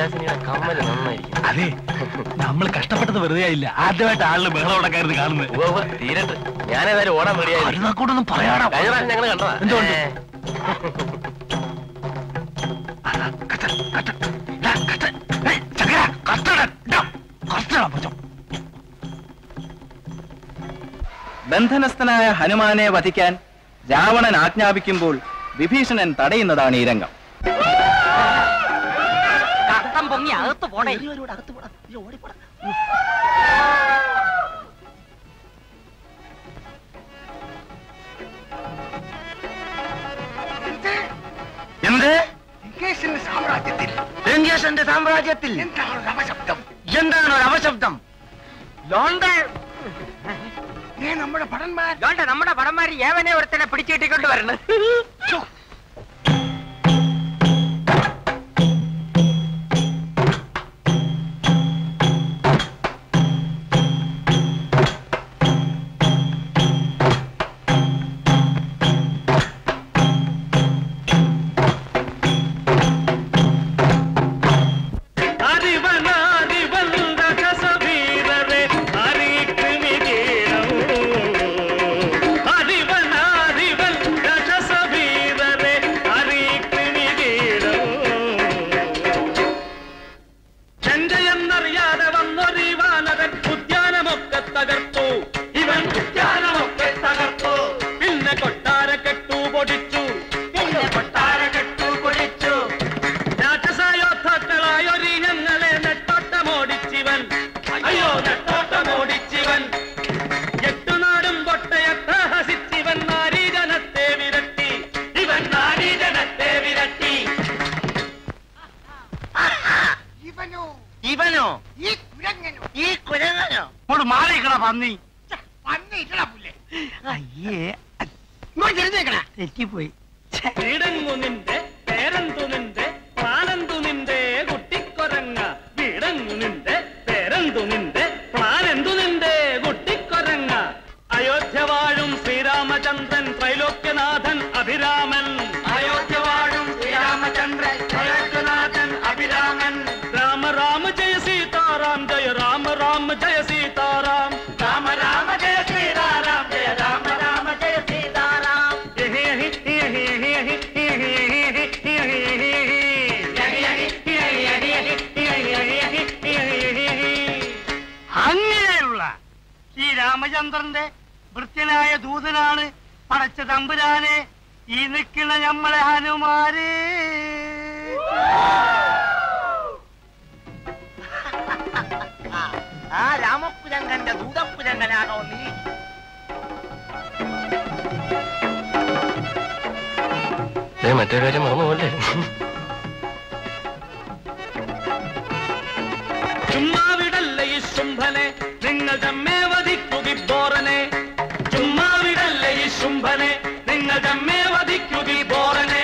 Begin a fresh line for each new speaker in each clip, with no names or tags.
കൈലാസിനിയുടെ കമ്മല് നന്നായിരിക്കും
അതെ നമ്മൾ കഷ്ടപ്പെട്ടത് വെറുതെ ആയില്ല ആദ്യമായിട്ട് ആളിന് ബഹളം ഉടക്കായിരുന്നു കാണുന്നത്
ഉവ്വ് ഉവ്വ്, തീരട്ടെ ഞാനേതായാലും ഓടാൻ റെഡിയായി
അരുതാക്കൂടൊന്നും പറയാടാ
കഴിഞ്ഞ പ്രാവശ്യം ഞങ്ങൾ കണ്ടതാ
എന്തുകൊണ്ട്?
ഏ.
ബന്ധനസ്ഥനായ ഹനുമാനെ വധിക്കാൻ രാവണൻ ആജ്ഞാപിക്കുമ്പോൾ വിഭീഷണൻ തടയുന്നതാണ് ഈ രംഗം
കട്ടം പൊങ്ങി അകത്ത് പോണേ
എന്ത്
ലങ്കേശന്റെ സാമ്രാജ്യത്തിൽ
ലങ്കേശന്റെ സാമ്രാജ്യത്തിൽ
എന്താണ് ഒരു അപശബ്ദം
എന്താണ് ഒരു അപശബ്ദം
ലോണ്ട
ഏ നമ്മുടെ ഭടന്മാർ
ലോണ്ട നമ്മുടെ പടന്മാര് ഏവനെ ഒരുത്തനെ പിടിച്ചിട്ടിക്കൊണ്ട് വരണം
എന്നറിയാതെ വന്നൊരു വാനരൻ ഉദ്യാനമൊക്കെ തകർത്തു ഇവൻ ഉദ്യാനമൊക്കെ തകർത്തു പിന്നെ കൊട്ടാര കെട്ടു പൊടിച്ചു പിന്നെ കൊട്ടാര കെട്ടു പൊടിച്ചു രാക്ഷസായോദ്ധാക്കളായൊരു ഞങ്ങളെ നെട്ടോട്ടമോടിച്ചിവൻ അയ്യോ നെട്ടോട്ടമോടിച്ചിവൻ എട്ടുനാടും പൊട്ടയത്ത ഹസിച്ചിവൻ നാരീജനത്തെ വിരട്ടി ഇവൻ നാരീജനത്തെ വിരട്ടി
ഇവനോ
ഇവനോ
ഈ കുരങ്ങനോ
ഈ കുരങ്ങനോ ഇങ്ങോട്ട് മാറിക്കണ പന്നി
വന്നിട്ടടാ പുല്ലേ
അയ്യേ
ഇങ്ങോട്ട് തിരിഞ്ഞേക്കണ
തെറ്റിപ്പോയി
വീടങ്ങു നിന്റെ പേരെന്തു നിന്റെ പ്ലാനെന്തു നിന്റെ കുട്ടിക്കൊരങ്ങ വീടങ്ങു നിന്റെ പേരെന്തു നിന്റെ പ്ലാനെന്തു നിന്റെ കുട്ടിക്കൊരങ്ങ അയോധ്യ വാഴും ശ്രീരാമചന്ദ്രൻ ത്രൈലോക്യനാഥൻ അഭിരാമൻ അയോധ്യ വാഴും ശ്രീരാമചന്ദ്രൻ ത്രൈലോക്യനാഥൻ അഭിരാമൻ രാമ രാമ ജയ സീതാറാം ജയ രാമ രാമ ജയ സീതാറാം രാമ രാമ ജയ സീതാറാം ജയ രാമ രാമ ജയ സീതാറാം
അങ്ങനെയുള്ള ഈ രാമചന്ദ്രന്റെ വൃത്യനായ ദൂതനാണ് പടച്ച തമ്പുരാനെ ഈ നിൽക്കുന്ന നമ്മളെ ഹനുമാര്
ആ രാമപുരങ്കന്റെ ദൂതപുരങ്കനാണോ നീ
ദേ, മറ്റേ കാര്യം മറന്നു പോലെ
ചുമ്മാവിടല്ല ഈ ശുംഭനെ നിങ്ങൾ തമ്മേ വധിക്കു ബോറനെ ചുമ്മാവിടല്ല ഈ ശുംഭനെ നിങ്ങൾ തമ്മേ വധിക്കു ബോറനെ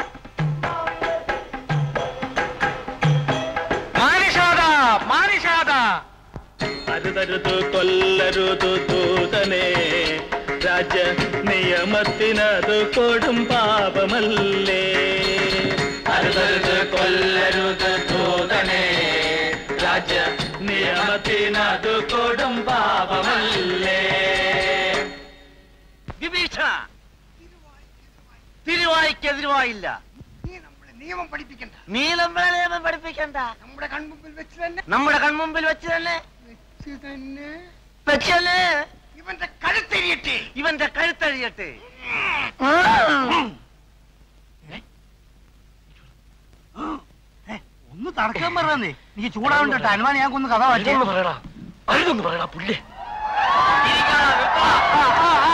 മാനിഷാദ മാനിഷാദ
അരുതരുതു കൊല്ലരുതു ദൂതനെ രാജ നിയമത്തിനത് കൊടും പാപമല്ലേ അരുതരുത് കൊല്ലരുത് ദൂതനെ രാജ നിയമത്തിനത് കൊടും പാപമല്ലേ
വിഭീഷണ തിരുവായിക്കെതിരുവായില്ല
നീ നമ്മളെ നിയമം പഠിപ്പിക്കണ്ട
നീ നമ്മളെ നിയമം പഠിപ്പിക്കണ്ട
നമ്മുടെ കൺമുമ്പിൽ വെച്ച് തന്നെ
നമ്മുടെ കൺമുമ്പിൽ വെച്ച് തന്നെ
വെച്ച് തന്നെ
വെച്ചല്ലേ
ഇവന്റെ കഴുത്തെരിയട്ടെ
ഇവന്റെ കഴുത്തഴിയട്ടെ ഒന്ന് തടക്കാൻ പറഞ്ഞേ നീ ചൂടാവണ്ടോ അനുമാൻ ഞാൻ കൊന്ന് കഥ
അരുതൊന്ന് പറയടാ അരുതൊന്ന് പറയടാ പുല്ലേ
ആ, ആ, ആ,